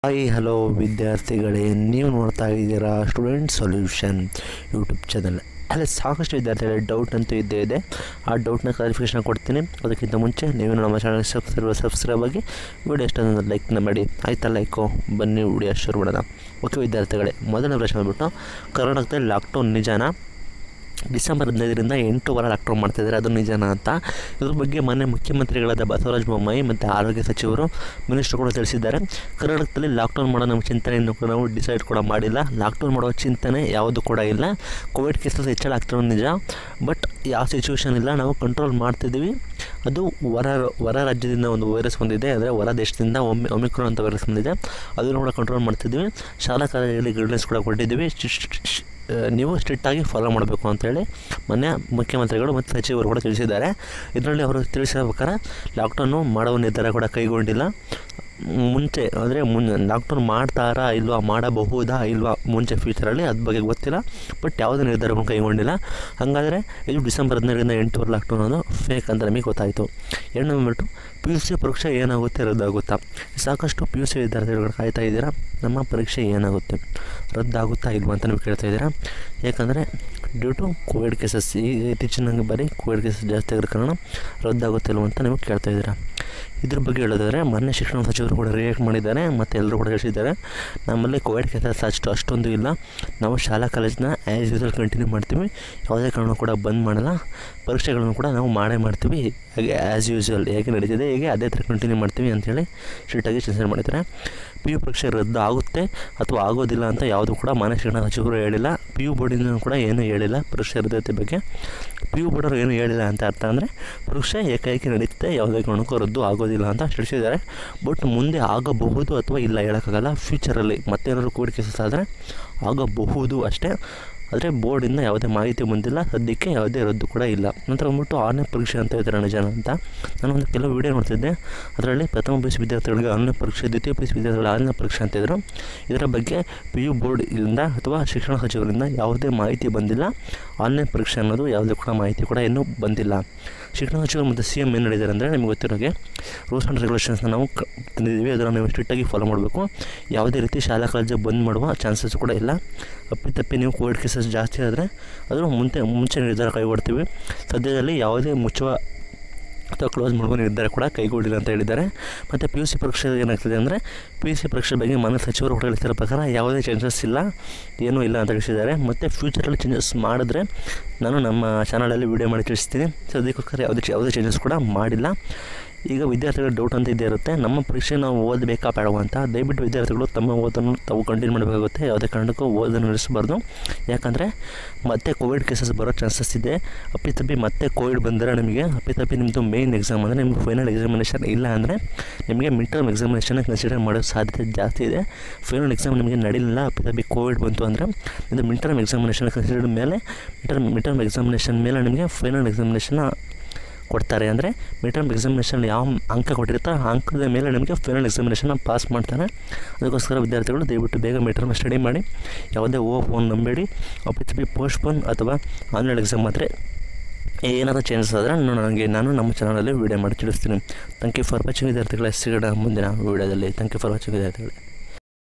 hi hello ವಿದ್ಯಾರ್ಥಿಗಳೇ ನೀವು ನೋಡ್ತಾ ಇದ್ದೀರಾ ಸ್ಟೂಡೆಂಟ್ ಸೊಲ್ಯೂಷನ್ ಯೂಟ್ಯೂಬ್ ಚಾನಲ್ ಅಲ್ಲಿ ಸಾಕಷ್ಟು ವಿದ್ಯಾರ್ಥಿಗಳ ಡೌಟ್ ಅಂತೂ ಇದ್ದೇ ಇದೆ ಆ ಡೌಟ್ನ ಕ್ಲಾರಿಫಿಕೇಷನ್ ಕೊಡ್ತೀನಿ ಅದಕ್ಕಿಂತ ಮುಂಚೆ ನೀವು ನಮ್ಮ ಚಾನಲ್ ಸಬ್ಸ್ಕ್ರೈಬ್ ಸಬ್ಸ್ಕ್ರೈಬ್ ಆಗಿ ವಿಡಿಯೋ ಎಷ್ಟೊಂದು ಲೈಕ್ನ ಮಾಡಿ ಆಯ್ತಾ ಲೈಕು ಬನ್ನಿ ವಿಡಿಯೋ ಶುರು ಮಾಡೋಣ ಓಕೆ ವಿದ್ಯಾರ್ಥಿಗಳೇ ಮೊದಲನೇ ಪ್ರಶ್ನೆ ಬಂದ್ಬಿಟ್ಟು ಕರ್ನಾಟಕದಲ್ಲಿ ಲಾಕ್ಡೌನ್ ನಿಜಾನ ಡಿಸೆಂಬರ್ ಹದಿನೈದರಿಂದ ಎಂಟು ವಾರ ಲಾಕ್ಡೌನ್ ಮಾಡ್ತಿದ್ದಾರೆ ಅದು ನಿಜನಾ ಅಂತ ಇದ್ರ ಬಗ್ಗೆ ಮಾನ್ಯ ಮುಖ್ಯಮಂತ್ರಿಗಳಾದ ಬಸವರಾಜ ಬೊಮ್ಮಾಯಿ ಮತ್ತು ಆರೋಗ್ಯ ಸಚಿವರು ಮಿನಿಸ್ಟರ್ ಕೂಡ ತಿಳಿಸಿದ್ದಾರೆ ಕರ್ನಾಟಕದಲ್ಲಿ ಲಾಕ್ಡೌನ್ ಮಾಡೋ ನಮ್ಮ ಚಿಂತನೆಯನ್ನು ಕೂಡ ನಾವು ಡಿಸೈಡ್ ಕೂಡ ಮಾಡಿಲ್ಲ ಲಾಕ್ಡೌನ್ ಮಾಡೋ ಚಿಂತನೆ ಯಾವುದು ಕೂಡ ಇಲ್ಲ ಕೋವಿಡ್ ಕೇಸಸ್ ಹೆಚ್ಚಳ ಆಗ್ತಿರೋದು ನಿಜ ಬಟ್ ಯಾವ ಸಿಚುವೇಶನ್ ಇಲ್ಲ ನಾವು ಕಂಟ್ರೋಲ್ ಮಾಡ್ತಿದ್ದೀವಿ ಅದು ಹೊರ ಹೊರ ರಾಜ್ಯದಿಂದ ಒಂದು ವೈರಸ್ ಬಂದಿದೆ ಅಂದರೆ ಹೊರ ದೇಶದಿಂದ ಒಮ್ಮೆ ಒಮಿಕ್ರಾನ್ ಅಂತ ವೈರಸ್ ಬಂದಿದೆ ಅದನ್ನು ಕೂಡ ಕಂಟ್ರೋಲ್ ಮಾಡ್ತಿದ್ದೀವಿ ಶಾಲಾ ಕಾಲೇಜಲ್ಲಿ ಗೈಡ್ಲೈನ್ಸ್ ಕೂಡ ಕೊಟ್ಟಿದ್ದೀವಿ ಶ್- ಶ್- ಶ್- ಆ, ನೀವು ಸ್ಟ್ರಿಕ್ಟಾಗಿ ಫಾಲೋ ಮಾಡಬೇಕು ಅಂತೇಳಿ ಮೊನ್ನೆ ಮುಖ್ಯಮಂತ್ರಿಗಳು ಮತ್ತು ಸಚಿವರು ಕೂಡ ತಿಳಿಸಿದ್ದಾರೆ ಇದರಲ್ಲಿ ಅವರು ತಿಳಿಸಿದ ಪ್ರಕಾರ ಲಾಕ್ಡೌನು ಮಾಡುವ ನಿರ್ಧಾರ ಕೂಡ ಕೈಗೊಂಡಿಲ್ಲ ಮುಂಚೆ ಅಂದರೆ ಮುನ್ ಲಾಕ್ಡೌನ್ ಮಾಡ್ತಾರಾ ಇಲ್ವಾ ಮಾಡಬಹುದಾ ಇಲ್ವಾ ಮುಂಚೆ ಫ್ಯೂಚರಲ್ಲಿ ಅದ್ರ ಬಗ್ಗೆ ಗೊತ್ತಿಲ್ಲ ಬಟ್ ಯಾವುದೇ ನಿರ್ಧಾರವನ್ನು ಕೈಗೊಂಡಿಲ್ಲ ಹಾಗಾದರೆ ಇದು ಡಿಸೆಂಬರ್ ಹದಿನೈದರಿಂದ ಎಂಟುವರೆ ಲಾಕ್ಡೌನ್ ಅನ್ನೋದು ಫೇಕ್ ಅಂತ ನಮಗೆ ಗೊತ್ತಾಯಿತು ಎರಡನೇ ಬಂದ್ಬಿಟ್ಟು ಪಿ ಯು ಸಿ ಪರೀಕ್ಷೆ ಏನಾಗುತ್ತೆ ರದ್ದಾಗುತ್ತಾ ಸಾಕಷ್ಟು ಪಿ ಯು ಸಿ ವಿದ್ಯಾರ್ಥಿಗಳು ಕಾಯ್ತಾ ಇದ್ದೀರಾ ನಮ್ಮ ಪರೀಕ್ಷೆ ಏನಾಗುತ್ತೆ ರದ್ದಾಗುತ್ತಾ ಇಲ್ವಾ ಅಂತ ನೀವು ಕೇಳ್ತಾ ಇದ್ದೀರಾ ಯಾಕಂದರೆ ಡ್ಯೂ ಟು ಕೋವಿಡ್ ಕೇಸಸ್ ಈಗ ಇತ್ತೀಚಿನ ಬಾರಿ ಕೋವಿಡ್ ಕೇಸಸ್ ಜಾಸ್ತಿ ಆಗಿರೋ ಕಾರಣ ರದ್ದಾಗುತ್ತೆ ಇಲ್ವಾ ಅಂತ ನೀವು ಕೇಳ್ತಾ ಇದ್ದೀರಾ ಇದ್ರ ಬಗ್ಗೆ ಹೇಳೋದಾದರೆ ಮೊನ್ನೆ ಶಿಕ್ಷಣ ಸಚಿವರು ಕೂಡ ರಿಯಾಕ್ಟ್ ಮಾಡಿದ್ದಾರೆ ಮತ್ತು ಎಲ್ಲರೂ ಕೂಡ ತಿಳಿಸಿದ್ದಾರೆ ನಮ್ಮಲ್ಲಿ ಕೋವಿಡ್ ಕೇಸಸ್ ಅಷ್ಟು ಅಷ್ಟೊಂದು ಇಲ್ಲ ನಾವು ಶಾಲಾ ಕಾಲೇಜನ್ನ ಆ್ಯಸ್ ಯೂಸಲ್ ಕಂಟಿನ್ಯೂ ಮಾಡ್ತೀವಿ ಯಾವುದೇ ಕಾರಣ ಕೂಡ ಬಂದ್ ಮಾಡಲ್ಲ ಪರೀಕ್ಷೆಗಳನ್ನು ಕೂಡ ನಾವು ಮಾಡೇ ಮಾಡ್ತೀವಿ ಹಾಗೆ ಆ್ಯಸ್ ಯೂಸ್ವಲ್ ಹೇಗೆ ನಡೀತಿದೆ ಹೇಗೆ ಅದೇ ಥರ ಕಂಟಿನ್ಯೂ ಮಾಡ್ತೀವಿ ಅಂತೇಳಿ ಸ್ಟ್ರಿಕ್ಟಾಗಿ ಸೂಚನೆ ಮಾಡಿದ್ದಾರೆ ಪಿ ಯು ಪರೀಕ್ಷೆ ರದ್ದು ಆಗುತ್ತೆ ಅಥವಾ ಆಗೋದಿಲ್ಲ ಅಂತ ಯಾವುದು ಕೂಡ ಮಾನ್ಯ ಶಿಕ್ಷಣ ಸಚಿವರು ಹೇಳಿಲ್ಲ ಪಿ ಯು ಬೋರ್ಡಿಂದ ಕೂಡ ಏನೂ ಹೇಳಿಲ್ಲ ಪರೀಕ್ಷೆ ರದ್ದತೆ ಬಗ್ಗೆ ಪಿ ಯು ಬೋರ್ಡರು ಏನೂ ಹೇಳಿಲ್ಲ ಅಂತ ಅರ್ಥ ಅಂದರೆ ಪರೀಕ್ಷೆ ಏಕಾಏಕಿ ನಡೀತದೆ ಯಾವುದೇ ಕಾರಣಕ್ಕೂ ರದ್ದು ಆಗೋದಿಲ್ಲ ಅಂತ ತಿಳಿಸಿದ್ದಾರೆ ಬಟ್ ಮುಂದೆ ಆಗಬಹುದು ಅಥವಾ ಇಲ್ಲ ಹೇಳೋಕ್ಕಾಗಲ್ಲ ಫ್ಯೂಚರಲ್ಲಿ ಮತ್ತೇನಾದರೂ ಕೋವಿಡ್ ಕೇಸಸ್ ಆದರೆ ಆಗಬಹುದು ಅಷ್ಟೇ ಆದರೆ ಬೋರ್ಡಿಂದ ಯಾವುದೇ ಮಾಹಿತಿ ಬಂದಿಲ್ಲ ಸದ್ಯಕ್ಕೆ ಯಾವುದೇ ರದ್ದು ಕೂಡ ಇಲ್ಲ ನಂತರ ಬಂದ್ಬಿಟ್ಟು ಆರನೇ ಪರೀಕ್ಷೆ ಅಂತ ಹೇಳ್ತಾರೆ ನಿಜಾನ ಅಂತ ನಾನು ಒಂದು ಕೆಲವು ವೀಡಿಯೋ ನೋಡ್ತಿದ್ದೆ ಅದರಲ್ಲಿ ಪ್ರಥಮ ಪಿ ಯು ಸಿ ವಿದ್ಯಾರ್ಥಿಗಳಿಗೆ ಆರನೇ ಪರೀಕ್ಷೆ ದ್ವಿತೀಯ ಪಿ ಯು ಸಿ ವಿದ್ಯಾರ್ಥಿಗಳ ಆರನೇ ಪರೀಕ್ಷೆ ಅಂತಿದ್ರು ಇದರ ಬಗ್ಗೆ ಪಿ ಯು ಬೋರ್ಡಿಂದ ಅಥವಾ ಶಿಕ್ಷಣ ಸಚಿವರಿಂದ ಯಾವುದೇ ಮಾಹಿತಿ ಬಂದಿಲ್ಲ ಆನ್ಲೈನ್ ಪರೀಕ್ಷೆ ಅನ್ನೋದು ಯಾವುದೇ ಕೂಡ ಮಾಹಿತಿ ಕೂಡ ಇನ್ನೂ ಬಂದಿಲ್ಲ ಶಿಕ್ಷಣ ಸಚಿವರು ಮತ್ತು ಸಿ ಎಮ್ ಏನು ಹೇಳಿದ್ದಾರೆ ಅಂದರೆ ನಿಮಗೆ ಗೊತ್ತಿರೋಗೆ ರೂಲ್ಸ್ ಆ್ಯಂಡ್ ರೆಗ್ಯುಲೇಷನ್ಸ್ನ ನಾವು ಕ ತಂದಿದ್ದೀವಿ ಅದನ್ನು ನೀವು ಸ್ಟ್ರಿಕ್ಟಾಗಿ ಫಾಲೋ ಮಾಡಬೇಕು ಯಾವುದೇ ರೀತಿ ಶಾಲಾ ಕಾಲೇಜು ಬಂದ್ ಮಾಡುವ ಚಾನ್ಸಸ್ ಕೂಡ ಇಲ್ಲ ಅಪ್ಪಿತಪ್ಪಿ ನೀವು ಕೋವಿಡ್ ಕೇಸಸ್ ಜಾಸ್ತಿ ಆದರೆ ಅದನ್ನು ಮುಂದೆ ಮುಂಚೆ ನಿರ್ಧಾರ ಕೈಗೊಳ್ತೀವಿ ಸದ್ಯದಲ್ಲಿ ಯಾವುದೇ ಮುಚ್ಚುವ ಅಥವಾ ಕ್ಲೋಸ್ ಮಾಡುವ ನಿರ್ಧಾರ ಕೂಡ ಕೈಗೊಂಡಿಲ್ಲ ಅಂತ ಹೇಳಿದ್ದಾರೆ ಮತ್ತು ಪಿ ಯು ಸಿ ಪರೀಕ್ಷೆ ಏನಾಗ್ತದೆ ಅಂದರೆ ಪಿ ಯು ಸಿ ಪರೀಕ್ಷೆ ಬಗ್ಗೆ ಮಾನ್ಯ ಸಚಿವರು ಕೂಡ ಹೇಳ್ತಿರೋ ಪ್ರಕಾರ ಯಾವುದೇ ಚೇಂಜಸ್ ಇಲ್ಲ ಏನೂ ಇಲ್ಲ ಅಂತ ತಿಳಿಸಿದ್ದಾರೆ ಮತ್ತು ಫ್ಯೂಚರಲ್ಲಿ ಚೇಂಜಸ್ ಮಾಡಿದ್ರೆ ನಾನು ನಮ್ಮ ಚಾನಲಲ್ಲಿ ವೀಡಿಯೋ ಮಾಡಿ ತಿಳಿಸ್ತೀನಿ ಸದ್ಯಕ್ಕೋಸ್ಕರ ಯಾವುದೇ ಯಾವುದೇ ಚೇಂಜಸ್ ಕೂಡ ಮಾಡಿಲ್ಲ ಈಗ ವಿದ್ಯಾರ್ಥಿಗಳ ಡೌಟ್ ಅಂತ ಇದ್ದೇ ಇರುತ್ತೆ ನಮ್ಮ ಪರೀಕ್ಷೆ ನಾವು ಓದಬೇಕಾ ಬೇಡವಾ ಅಂತ ದಯವಿಟ್ಟು ವಿದ್ಯಾರ್ಥಿಗಳು ತಮ್ಮ ಓದನ್ನು ತಾವು ಕಂಟಿನ್ಯೂ ಮಾಡಬೇಕಾಗುತ್ತೆ ಯಾವುದೇ ಕಾರಣಕ್ಕೂ ಓದನ್ನು ನಿಲ್ಲಿಸಬಾರ್ದು ಯಾಕಂದರೆ ಮತ್ತೆ ಕೋವಿಡ್ ಕೇಸಸ್ ಬರೋ ಚಾನ್ಸಸ್ ಇದೆ ಅಪ್ಪಿತಪ್ಪಿ ಮತ್ತೆ ಕೋವಿಡ್ ಬಂದರೆ ನಿಮಗೆ ಅಪ್ಪಿತಪ್ಪಿ ನಿಮ್ಮದು ಮೇಯ್ನ್ ಎಕ್ಸಾಮ್ ಅಂದರೆ ನಿಮ್ಗೆ ಫೈನಲ್ ಎಕ್ಸಾಮಿನೇಷನ್ ಇಲ್ಲ ಅಂದರೆ ನಿಮಗೆ ಮಿಡ್ ಟರ್ಮ್ ಎಕ್ಸಾಮಿನೇಷನ್ ಕನ್ಸಿಡರ್ ಮಾಡೋ ಸಾಧ್ಯತೆ ಜಾಸ್ತಿ ಇದೆ ಫೈನಲ್ ಎಕ್ಸಾಮ್ ನಿಮಗೆ ನಡೀಲಿಲ್ಲ ಅಪ್ಪಿತಪ್ಪಿ ಕೋವಿಡ್ ಬಂತು ಅಂದರೆ ಇದು ಮಿಡ್ ಟರ್ಮ್ ಎಕ್ಸಾಮಿನೇಷನ್ ಕನ್ಸಿಡರ್ ಮೇಲೆ mid term mid term examination ಮೇಲೆ ನಿಮಗೆ ಫೈನಲ್ ಎಕ್ಸಾಮಿನೇಷನ್ ಕೊಡ್ತಾರೆ ಅಂದರೆ ಮಿಡ್ ಟರ್ಮ್ ಎಕ್ಸಾಮಿನೇಷನ್ ಯಾವ ಅಂಕ ಕೊಟ್ಟಿರ್ತಾರೆ ಆ ಅಂಕದ ಮೇಲೆ ನಿಮಗೆ ಫೈನಲ್ ಎಕ್ಸಾಮಿನೇಷನ್ನ ಪಾಸ್ ಮಾಡ್ತಾರೆ ಅದಕ್ಕೋಸ್ಕರ ವಿದ್ಯಾರ್ಥಿಗಳು ದಯವಿಟ್ಟು ಬೇಗ ಮಿಡ್ ಟರ್ಮ್ ಸ್ಟಡಿ ಮಾಡಿ ಯಾವುದೇ ಓ ಫೋನ್ ನಂಬೇಡಿ ಅಪ್ಪಿತಪ್ಪಿ ಪೋಸ್ಟ್ಪೋನ್ ಅಥವಾ ಆನ್ಲೈನ್ ಎಕ್ಸಾಮ್ ಆದರೆ ಏನಾದರೂ ಚೇಂಜಸ್ ಆದರೆ ನಾನು ನನಗೆ ನಾನು ನಮ್ಮ ಚಾನಲಲ್ಲಿ ವೀಡಿಯೋ ಮಾಡಿ ತಿಳಿಸ್ತೀನಿ ಥ್ಯಾಂಕ್ ಯು ಫಾರ್ ವಾಚಿಂಗ್ ವಿದ್ಯಾರ್ಥಿಗಳೇ ಸಿಗೋಣ ಮುಂದಿನ ವೀಡಿಯೋದಲ್ಲಿ ಥ್ಯಾಂಕ್ ಯು ಫಾರ್ ವಾಚಿಂಗ್ ವಿದ್ಯಾರ್ಥಿಗಳೇ